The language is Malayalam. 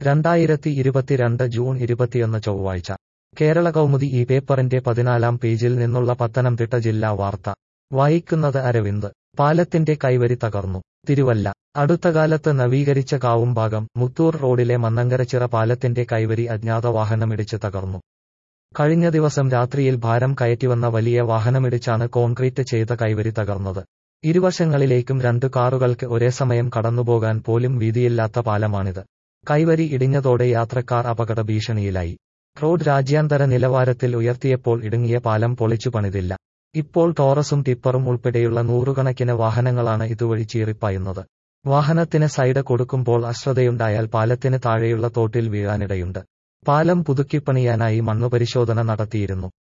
രണ്ടായിരത്തി ഇരുപത്തിരണ്ട് ജൂൺ ഇരുപത്തിയൊന്ന് ചൊവ്വാഴ്ച കേരള കൗമുദി ഈ പേപ്പറിന്റെ പതിനാലാം പേജിൽ നിന്നുള്ള പത്തനംതിട്ട ജില്ലാ വാർത്ത വായിക്കുന്നത് അരവിന്ദ് പാലത്തിന്റെ കൈവരി തകർന്നു തിരുവല്ല അടുത്തകാലത്ത് നവീകരിച്ച കാവുംഭാഗം മുത്തൂർ റോഡിലെ മന്നങ്കരച്ചിറ പാലത്തിന്റെ കൈവരി അജ്ഞാത വാഹനമിടിച്ച് തകർന്നു കഴിഞ്ഞ ദിവസം രാത്രിയിൽ ഭാരം കയറ്റിവന്ന വലിയ വാഹനമിടിച്ചാണ് കോൺക്രീറ്റ് ചെയ്ത കൈവരി തകർന്നത് ഇരുവശങ്ങളിലേക്കും രണ്ടു കാറുകൾക്ക് ഒരേ സമയം കടന്നുപോകാൻ പോലും വീതിയില്ലാത്ത പാലമാണിത് കൈവരി ഇടിഞ്ഞതോടെ യാത്രക്കാർ അപകട ഭീഷണിയിലായി റോഡ് രാജ്യാന്തര നിലവാരത്തിൽ ഉയർത്തിയപ്പോൾ ഇടുങ്ങിയ പാലം പൊളിച്ചു പണിതില്ല ഇപ്പോൾ ടോറസും ടിപ്പറും ഉൾപ്പെടെയുള്ള നൂറുകണക്കിന് വാഹനങ്ങളാണ് ഇതുവഴി ചീറിപ്പായുന്നത് വാഹനത്തിന് സൈഡ് കൊടുക്കുമ്പോൾ അശ്രദ്ധയുണ്ടായാൽ പാലത്തിന് താഴെയുള്ള തോട്ടിൽ വീഴാനിടയുണ്ട് പാലം പുതുക്കിപ്പണിയാനായി മണ്ണുപരിശോധന നടത്തിയിരുന്നു